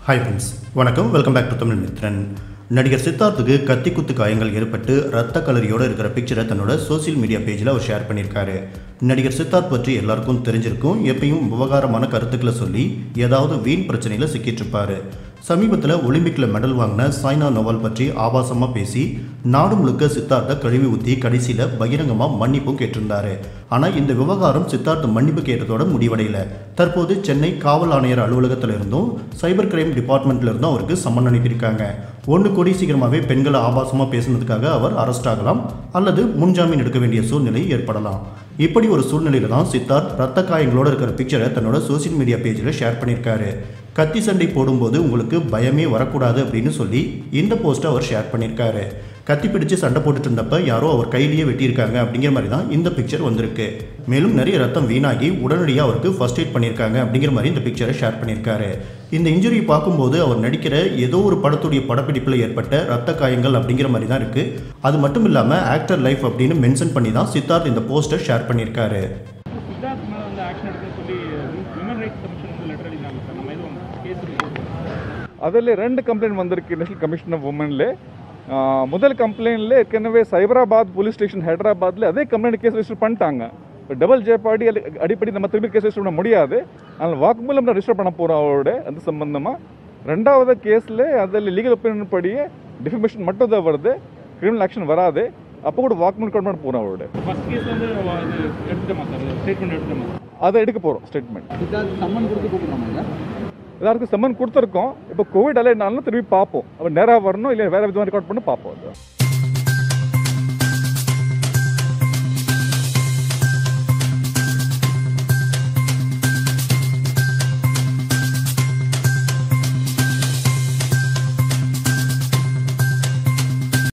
hi friends வணக்கம் welcome back to Tamil Mithran நடிகர் சித்தார்த்துக்கு கத்தி குத்து காயங்கள் ஏற்பட்டு ரத்த கலரியோடு இருக்கிற பிக்சரை தன்னோட சோஷியல் மீடியா பேஜில் அவர் ஷேர் பண்ணியிருக்காரு நடிகர் சித்தார்த் பற்றி எல்லாருக்கும் தெரிஞ்சிருக்கும் எப்பயும் விவகாரமான கருத்துக்களை சொல்லி ஏதாவது வீண் பிரச்சனையில் சிக்கிட்டு இருப்பாரு சமீபத்தில் ஒலிம்பிக்கில் மெடல் வாங்கின சாய்னா நோவால் பற்றி ஆபாசமாக பேசி நாடு முழுக்க சித்தார்த்தை கழுவி ஊற்றி கடைசியில் பகிரங்கமாக மன்னிப்பும் கேட்டிருந்தாரு ஆனால் இந்த விவகாரம் சித்தார்த் மன்னிப்பு கேட்டதோட முடிவடையல தற்போது சென்னை காவல் ஆணையர் அலுவலகத்தில் இருந்தும் சைபர் கிரைம் டிபார்ட்மெண்ட்ல இருந்தும் அவருக்கு சம்மன் அனுப்பியிருக்காங்க ஒன்று கோடி சீக்கிரமாகவே பெண்களை ஆபாசமாக பேசுனதுக்காக அவர் அரெஸ்ட் ஆகலாம் அல்லது முன்ஜாமீன் எடுக்க வேண்டிய சூழ்நிலை ஏற்படலாம் இப்படி ஒரு சூழ்நிலையில தான் சித்தார்த் ரத்த காயங்களோட இருக்கிற பிக்சரை தன்னோட சோஷியல் மீடியா பேஜில் ஷேர் பண்ணியிருக்காரு கத்தி சண்டை போடும்போது உங்களுக்கு பயமே வரக்கூடாது அப்படின்னு சொல்லி இந்த போஸ்ட்டை அவர் ஷேர் பண்ணியிருக்காரு கத்தி பிடிச்சு சண்டை போட்டுட்டு இருந்தப்ப யாரோ அவர் கையிலேயே வெட்டியிருக்காங்க அப்படிங்கிற மாதிரி தான் இந்த பிக்சர் வந்திருக்கு மேலும் நிறைய ரத்தம் வீணாகி உடனடியாக அவருக்கு ஃபர்ஸ்ட் எய்ட் பண்ணியிருக்காங்க அப்படிங்கிற மாதிரி இந்த பிக்சரை ஷேர் பண்ணியிருக்காரு இந்த இன்ஜுரி பார்க்கும்போது அவர் நடிக்கிற ஏதோ ஒரு படத்துடைய படப்பிடிப்பில் ஏற்பட்ட ரத்த காயங்கள் அப்படிங்கிற மாதிரி தான் இருக்குது அது மட்டும் இல்லாமல் ஆக்டர் லைஃப் அப்படின்னு மென்ஷன் பண்ணி தான் சித்தார்த் இந்த போஸ்ட்டை ஷேர் பண்ணியிருக்காரு சித்தார்த் மேலே வந்து ஆக்ஷன் எடுக்கணும்னு சொல்லி விமன் ரைட்ஸ் கமிஷன் வந்து லெட்டர் எழுதினாங்க சார் நம்ம எதுவும் கேஸ் ಅದರಲ್ಲಿ ಎರಡು ಕಂಪ್ಲೇಂಟ್ ಬಂದಿருக்கு ನ್ಯಾಷನಲ್ ಕಮಿಷನ್ ಆಫ್ ವುಮೆನ್ಲೆ முதல் கம்ப்ளைண்ட்ல ஏற்கனவே சைபராபாத் போலீஸ் ஸ்டேஷன் ஹைதராபாத்ல அதே கம்ப்ளைண்ட் கேஸ் ரெஜிஸ்டர் பண்ணிட்டாங்க டபுள் ஜேபாடி அடிப்படை நம்ம திரும்பி கேஸ் ரெஜிஸ்டர் பண்ண முடியாது அதனால் வாக்குமூலம் நான் ரெஜிஸ்டர் பண்ண போகிறோம் அவரோட அது சம்பந்தமாக ரெண்டாவது கேஸில் அதில் லீகல் ஒப்பீனியன் படியே டிஃபமேஷன் மட்டும் தான் வருது கிரிமினல் ஆக்ஷன் வராது அப்போ கூட வாக்குமூலம் கொண்டு பண்ண போகிறோம் அவரோட ஃபர்ஸ்ட் கேஸ் வந்து அது எடுத்துட்டோமா சார் ஸ்டேட்மெண்ட் எடுத்துட்டோமா அதை எடுக்க போகிறோம் ஸ்டேட்மெண்ட் சித்தார்த் சம்மன் கொடுத்து கூப்பிடுறாங்க எல்லாருக்கும் சம்மன் கொடுத்துருக்கோம் இப்போ கோவிட் அலைனாலும் திரும்பி பார்ப்போம் அப்போ நேராக வரணும் இல்லை வேறு விதமாக ரெக்கார்ட் பண்ணி பார்ப்போம் அது